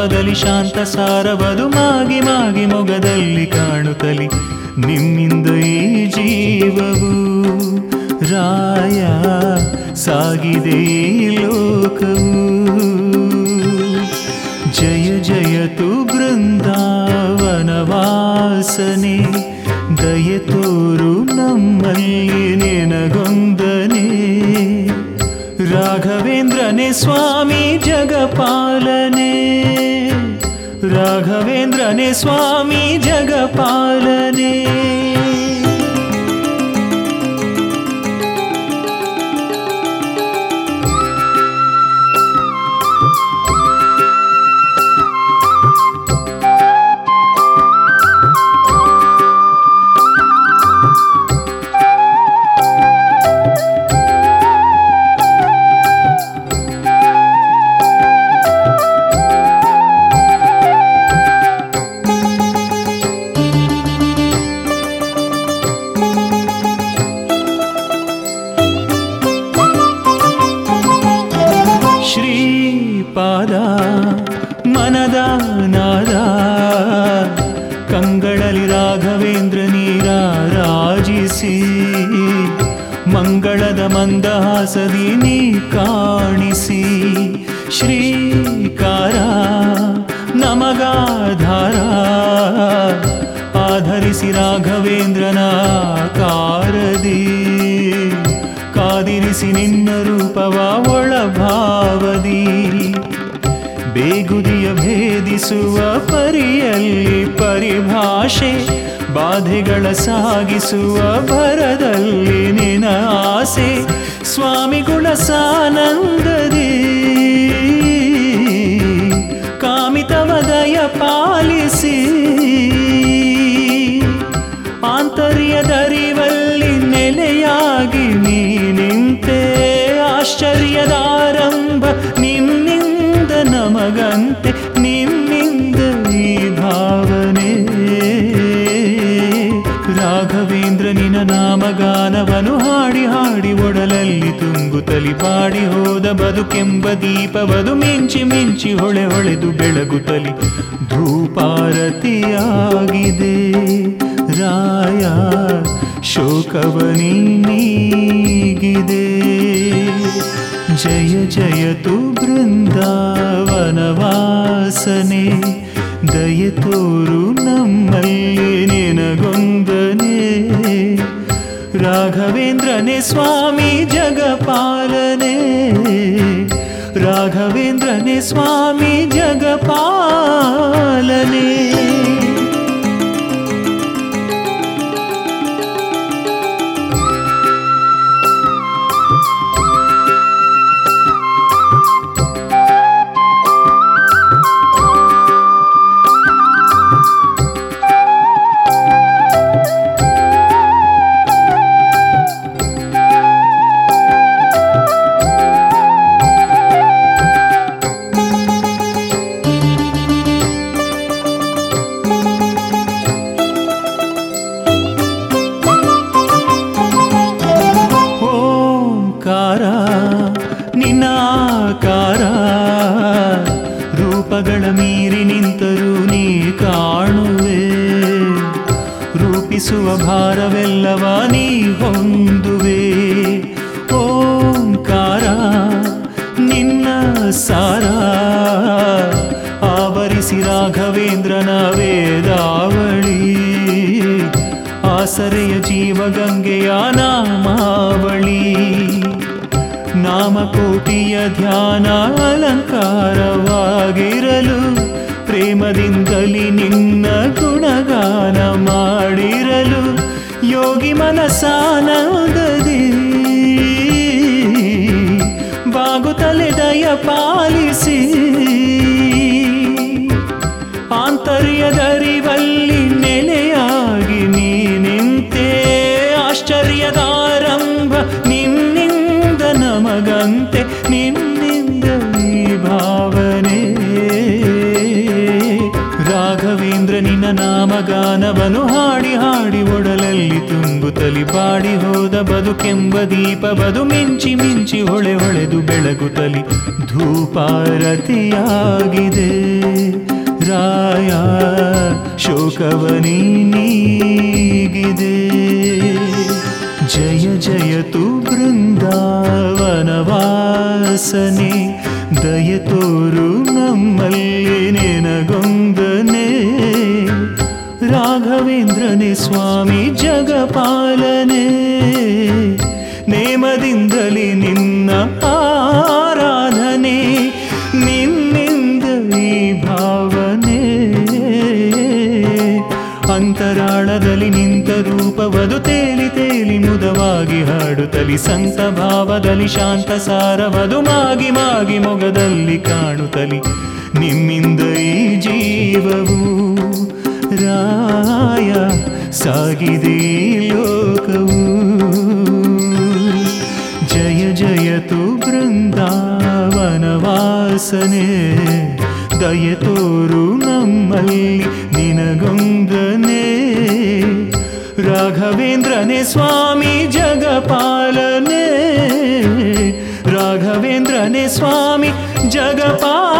ಭಾವದಲ್ಲಿ ಶಾಂತ ಸಾರವದು ಮಾಗಿ ಮಾಗಿ ಮೊಗದಲ್ಲಿ ಕಾಣುತ್ತಲಿ ನಿಮ್ಮಿಂದ ಈ ಜೀವವು ರಾಯ ಸಾಗಿದೆ ಈ ಲೋಕವು ಜಯ ಜಯತು ಬೃಂದಾವನವಾಸನೆ ದಯ ತೋರು ನಮ್ಮಲ್ಲಿ ನಿನಗೊಂದನೆ ರಾಘವೇಂದ್ರನೇ ಸ್ವಾಮಿ ಜಗಪಾಲನೆ ರಾಘವೇಂದ್ರನೇ ಸ್ವಾಮಿ ಜಗಪಾಲನೆ ಶ್ರೀಪಾದ ಮನದ ನಾದ ಕಂಗಳಲ್ಲಿ ರಾಘವೇಂದ್ರ ನೀರ ರಾಜಿಸಿ ಮಂಗಳದ ಮಂದಹಾಸದಿ ನೀ ಕಾಣಿಸಿ ಶ್ರೀಕಾರ ನಮಗಾಧಾರ ಆಧರಿಸಿ ರಾಘವೇಂದ್ರನ ಕಾರದಿ ಕಾದಿರಿಸಿ ನಿನ್ನ ರೂಪವ ಒಳಭಾವದಿ ಬೇಗುದಿಯ ಭೇದಿಸುವ ಪರಿಯಲ್ಲಿ ಪರಿಭಾಷೆ ಬಾಧೆಗಳ ಸಾಗಿಸುವ ಭರದಲ್ಲಿ ನಿನ ಆಸೆ ಸ್ವಾಮಿಗುಣ ಸಾನಂದದಿ ಕಾಮಿತವದಯ ಪಾಲಿಸಿ ಆಂತರ್ಯದರಿವಲ್ಲಿ ನೆಲೆಯಾಗಿ ನೀ ನಿಂತೆ ಆಶ್ಚರ್ಯದಾರಂಭ ನಿನ್ನಿಂದ ನಮಗಂತೆ ನಿನ್ನಿಂದ ಈ ಭಾವನೆ ರಾಘವೇಂದ್ರ ನಿನ ನಾಮಗಾನವನು ಹಾಡಿ ಹಾಡಿ ಒಡಲಲ್ಲಿ ತುಂಬುತ್ತಲಿ ಪಾಡಿ ಹೋದ ಬದುಕೆಂಬ ದೀಪವದು ಮಿಂಚಿ ಮಿಂಚಿ ಹೊಳೆ ಹೊಳೆದು ಬೆಳಗುತ್ತಲಿ ಧೂಪಾರತಿಯಾಗಿದೆ ರಾಯ ಶೋಕವನಿ ನೀಗಿದೆ ಜಯ ಜಯತು ಬೃಂದಾವನವಾಸನೆ ದಯ ತೋರು ನಮ್ಮಲ್ಲಿ ನಿನಗೊಂದನೆ ರಾಘವೇಂದ್ರನೇ ಸ್ವಾಮಿ ಜಗಪಾಲನೆ ರಾಘವೇಂದ್ರನೇ ಸ್ವಾಮಿ ಜಗಪಾಲನೆ ಓಂಕಾರ ನಿನ್ನಾಕಾರ ರೂಪಗಳ ಮೀರಿ ನಿಂತರೂ ನೀ ಕಾಣುವೆ ರೂಪಿಸುವ ಭಾರವೆಲ್ಲವ ನೀ ಹೊಂದುವೆ ಓಂಕಾರ ನಿನ್ನ ಸಾರ ಆವರಿಸಿ ರಾಘವೇಂದ್ರನ ವೇದಾವಳಿ ಆಸರೆಯ ಜೀವಗಂಗೆಯ ನಾಮಾವಳಿ ನಾಮಕೋಟಿಯ ಧ್ಯಾನ ಅಲಂಕಾರವಾಗಿರಲು ಪ್ರೇಮದಿಂದಲಿ ನಿನ್ನ ಗುಣಗಾನ ಮಾಡಿರಲು ಯೋಗಿ ಮನಸಾನಂದದಿ ಬಾಗುತ್ತಲೆ ದಯ ಪಾಲಿಸಿ ಆಂತರ್ಯದರಿವಲ್ಲಿ ನೆಲೆಯಾಗಿ ನೀ ನಿಂತೆ ಆಶ್ಚರ್ಯದಾರಂಭ ನಿನ್ನಿಂದ ನಮಗಂತೆ ನಿನ್ನಿಂದ ಈ ಭಾವನೆ ರಾಘವೇಂದ್ರ ನಿನ್ನ ನಾಮಗಾನವನು ಹಾಡಿ ಹಾಡಿ ಒಡಲಲ್ಲಿ ತುಂಬುತ್ತಲಿ ಬಾಡಿ ಹೋದ ಬದುಕೆಂಬ ದೀಪವದು ಮಿಂಚಿ ಮಿಂಚಿ ಹೊಳೆ ಹೊಳೆದು ಬೆಳಗುತ್ತಲಿ ಧೂಪಾರತಿಯಾಗಿದೆ ಶೋಕವನಿ ನೀಗಿದೆ ಜಯ ಜಯತು ಬೃಂದಾವನವಾಸನೆ ದಯ ತೋರು ನಮ್ಮಲ್ಲಿ ನೆನಗೊಂದನೆ ರಾಘವೇಂದ್ರನೇ ಸ್ವಾಮಿ ಜಗಪಾಲನೆ ನೇಮದಿಂದಲೇ ನಿನ್ನ ಆರಾಧನೆ ನಿನ್ನಿಂದ ಈ ಭಾವನೆ ಅಂತರಾಳದಲ್ಲಿ ನಿಂತ ರೂಪವದು ತೇಲಿ ತೇಲಿ ಮುದವಾಗಿ ಹಾಡುತ್ತಲಿ ಸಂತ ಭಾವದಲ್ಲಿ ಶಾಂತ ಸಾರವದು ಮಾಗಿ ಮಾಗಿ ಮೊಗದಲ್ಲಿ ಕಾಣುತ್ತಲಿ ನಿಮ್ಮಿಂದ ಈ ಜೀವವು ರಾಯ ಸಾಗಿದೆ ಈ ಲೋಕವು ಜಯ ಜಯತು ಬೃಂದಾವನವಾಸನೆ ದಯ ತೋರು ನಮ್ಮಲ್ಲಿ ನಿನಗೊಂದನೆ ರಾಘವೇಂದ್ರನೇ ಸ್ವಾಮಿ ಜಗಪಾಲನೆ ರಾಘವೇಂದ್ರನೇ ಸ್ವಾಮಿ ಜಗಪಾಲನೆ